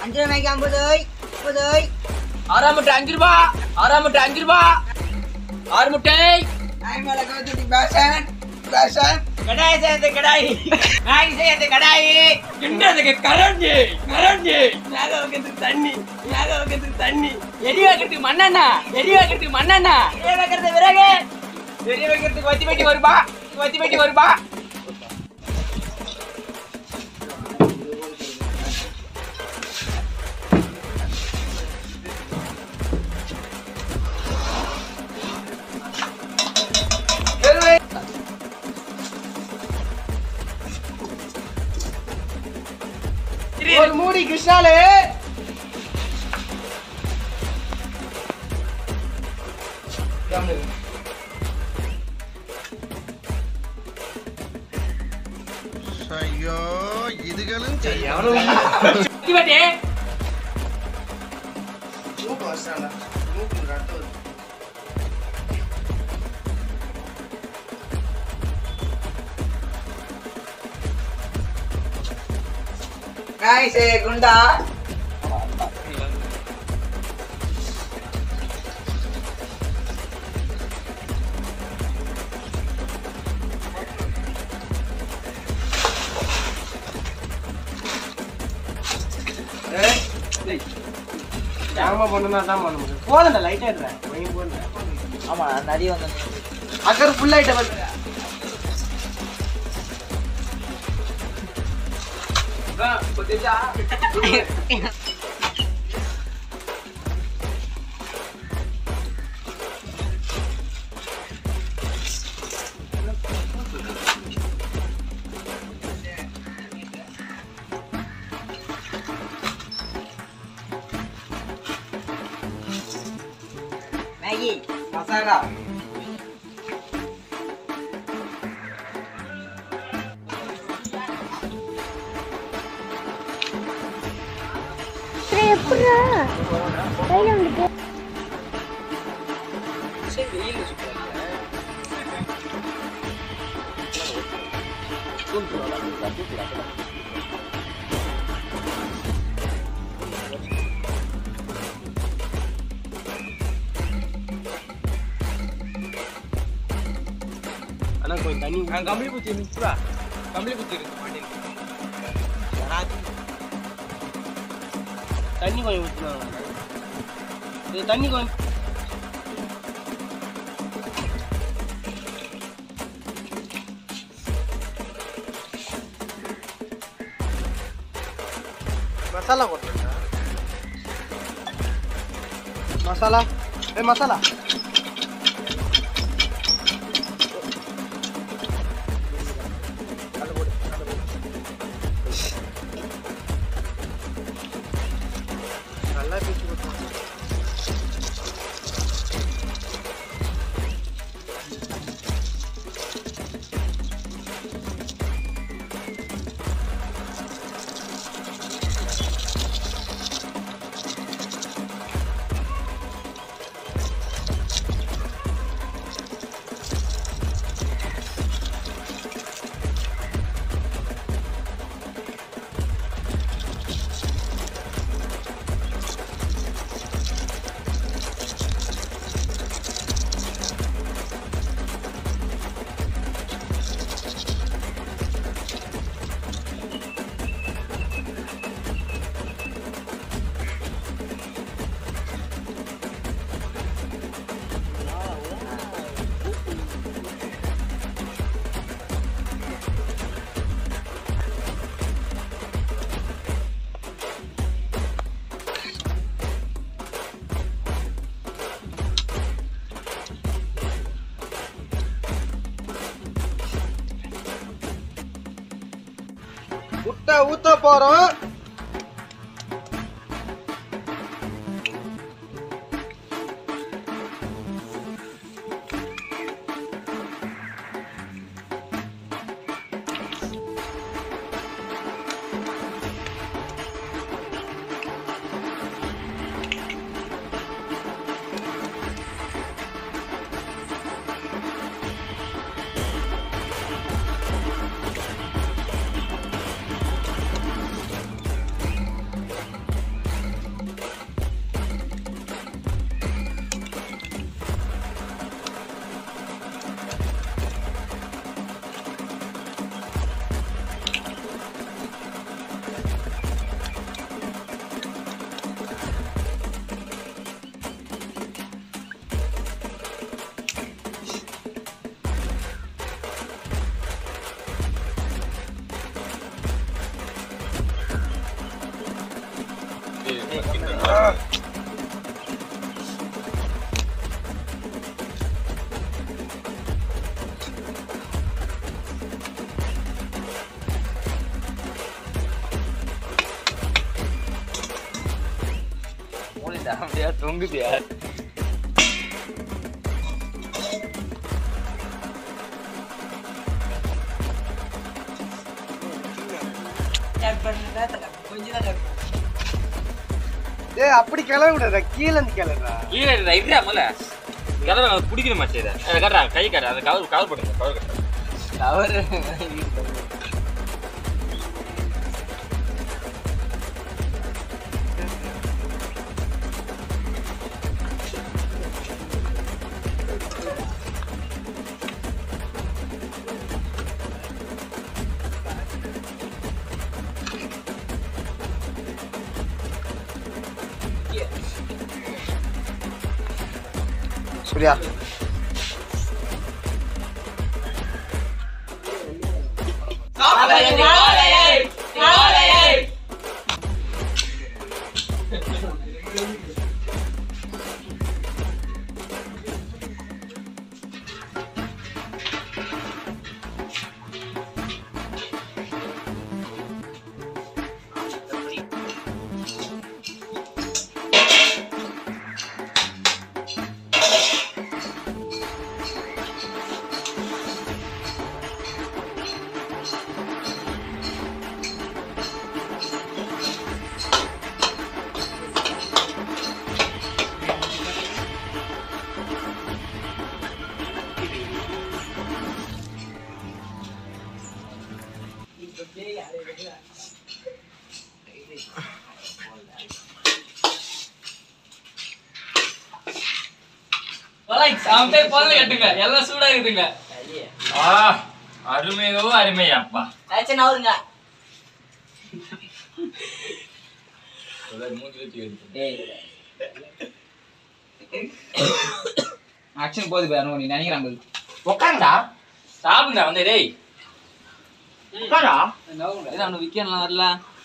அஞ்சு ரூபாய்க்கு ஐம்பது முப்பது ஆறாம் முட்டை அஞ்சு ரூபா ஆறாம் முட்டை அஞ்சு ரூபா ஆறு முட்டை நாய் மேல கவுத்துட்டி பேஷன் பேஷன் கடாய் சேர்த்து கடாய் நாய் சேர்த்து கடாய் என்னதுக்கு கரண்டி கரண்டி மேல வைக்கிறதுக்கு தண்ணி மேல வைக்கிறதுக்கு தண்ணி எரி வைக்கிறதுக்கு மண்ணெண்ணா எரி வைக்கிறதுக்கு மண்ணெண்ணா எரிய வைக்கிறது விறகு எரிய வைக்கிறதுக்கு வத்தி பெட்டி வருபா வத்தி பெட்டி வருபா ஒரு மூடி கிருஷ்ணாலு ஐயோ இதுகளும் வத்தி பெட்டி நாய் சே குண்டா வேகமா பண்ணுனா தான் பண்ண முடியும் போதண்டா லைட்டா இருடா வாங்கி போடுறேன் ஆமா நிறைய வந்து அக்கறை ஃபுல் ஆயிட்ட பாரு மேகி மசாலா ஆனா கொஞ்சம் தண்ணி கம்பளி குத்தி நிற்பா கம்பளி குத்தி இருக்கு மாட்டேன் தண்ணி கொஞ்சம் ஊற்றினா இது தண்ணி கொஞ்சம் மசாலா போட்டுருக்கா மசாலா ஏ மசாலா நல்லா பேசி கொடுத்தோம் முட்டை ஊத்த போறோம் அப்படியா தொங்குதியா ஏய் அப்படி கிளம்ப விடாத கீழே இருந்து கிளறா கீழே இருடா முதல்ல கதவை பிடிக்கணுமா சரி அதை கட்டுறா கை கட்டுறா அந்த கவர் கவர் போடுங்க கவர் கட்டுறா கவர் சூர்யா சாப்பிட்டே போல கட்டுங்க எல்லாம் சூடா இருக்குதுங்க ஆ அருமையோ அருமையாப்பா அவருங்க ஆக்ஷன் போகுது பாரு நீ நினைக்கிறான் போது உட்காருடா சாப்பிடுங்க வந்து டேய் உட்காரா அவனு விக்கெண்ட்லாம் வரல